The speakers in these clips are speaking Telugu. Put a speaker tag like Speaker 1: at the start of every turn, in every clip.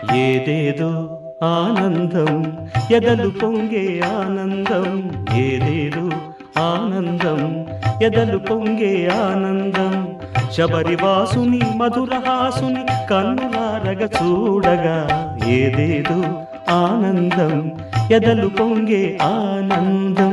Speaker 1: ఏదేదో ఆనందం ఎదలు పొంగే ఆనందం ఏదేదో ఆనందం ఎదలు పొంగే ఆనందం శబరివాసుని మధురహాసుని కన్నులారగ చూడగా ఏదేదో ఆనందం ఎదలు పొంగే ఆనందం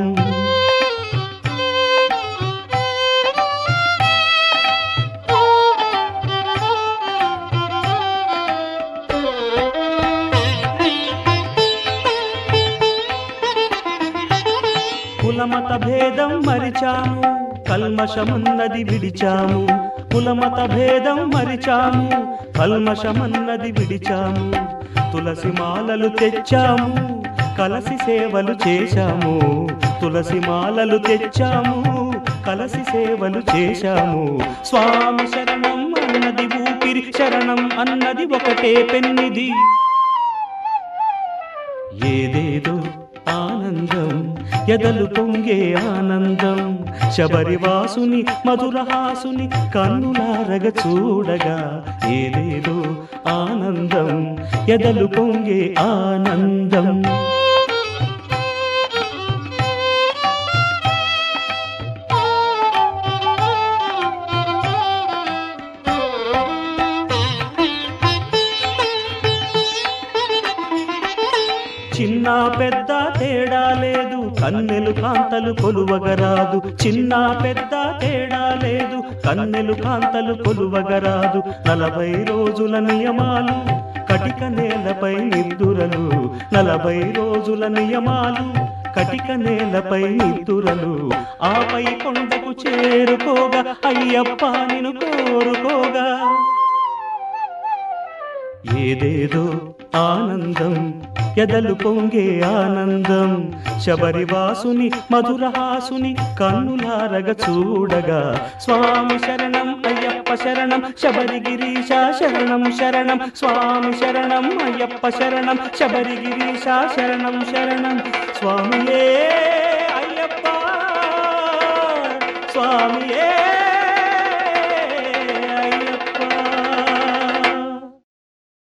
Speaker 1: కులమత భేదం మరిచాము కల్మషమన్నది విడిచాము కులమత భేదం మరిచాము కల్మషమన్నది విడిచాము తులసి మాలలు తెచ్చాము కలసి సేవలు చేశాము తులసి మాలలు తెచ్చాము కలసి సేవలు చేశాము స్వామి శరణం అన్నది ఊపిరి శరణం అన్నది ఒకటే పెన్నిది ఏదేదో ఆనందం ఎదలు పొంగే ఆనందం శబరివాసుని మధురహాసుని కన్నులారగ చూడగా ఏదేదో ఆనందం ఎదలు పొంగే ఆనందం చిన్న పెద్ద తేడా లేదు కన్నెలు కాంతలు కొలువగరాదు చిన్న పెద్ద తేడా లేదు కన్నెలు కాంతలు కొలువగరాదు నలభై రోజుల నియమాలు కటిక నేలపై నిద్దురలు నలభై రోజుల నియమాలు కటిక నేలపై నిద్దురలు ఆపై కొండకు చేరుకోగా అయ్యప్ప నిన్ను కోరుకోగా ఏదేదో ఆనందం ఎదలు పొంగే ఆనందం శబరివాసుని మధురహాసుని కన్నులారగ చూడగా స్వామి శరణం అయ్యప్ప శరణం శబరిగిరీశ శరణం శరణం స్వామి శరణం అయ్యప్ప శరణం శబరిగిరీశ శరణం శరణం స్వామియే